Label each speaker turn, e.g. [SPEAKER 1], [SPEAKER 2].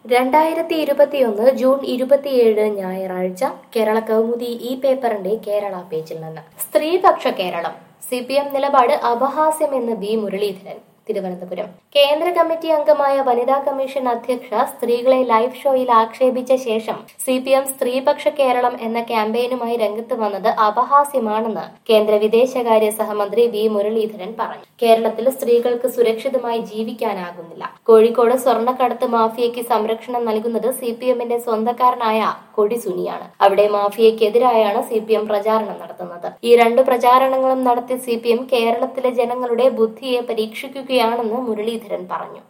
[SPEAKER 1] രണ്ടായിരത്തി ഇരുപത്തിയൊന്ന് ജൂൺ ഇരുപത്തിയേഴ് ഞായറാഴ്ച കേരള കൗമുദി ഈ പേപ്പറിന്റെ കേരള പേജിൽ നിന്ന് സ്ത്രീപക്ഷ കേരളം സി പി എം നിലപാട് അപഹാസ്യമെന്ന് ബി മുരളീധരൻ തിരുവനന്തപുരം കേന്ദ്ര കമ്മിറ്റി അംഗമായ വനിതാ കമ്മീഷൻ അധ്യക്ഷ സ്ത്രീകളെ ലൈവ് ഷോയിൽ ആക്ഷേപിച്ച ശേഷം സി പി എം സ്ത്രീപക്ഷ കേരളം എന്ന ക്യാമ്പയിനുമായി രംഗത്ത് വന്നത് അപഹാസ്യമാണെന്ന് കേന്ദ്ര വിദേശകാര്യ സഹമന്ത്രി വി മുരളീധരൻ പറഞ്ഞു കേരളത്തിൽ സ്ത്രീകൾക്ക് സുരക്ഷിതമായി ജീവിക്കാനാകുന്നില്ല കോഴിക്കോട് സ്വർണ്ണക്കടത്ത് മാഫിയയ്ക്ക് സംരക്ഷണം നൽകുന്നത് സി പി എമ്മിന്റെ സ്വന്തക്കാരനായ കൊടിസുനിയാണ് അവിടെ മാഫിയയ്ക്കെതിരായാണ് സി പി എം പ്രചാരണം നടത്തുന്നത് ഈ രണ്ട് പ്രചാരണങ്ങളും നടത്തി സി പി എം കേരളത്തിലെ ജനങ്ങളുടെ ബുദ്ധിയെ പരീക്ഷിക്കുകയാണെന്ന് മുരളീധരൻ പറഞ്ഞു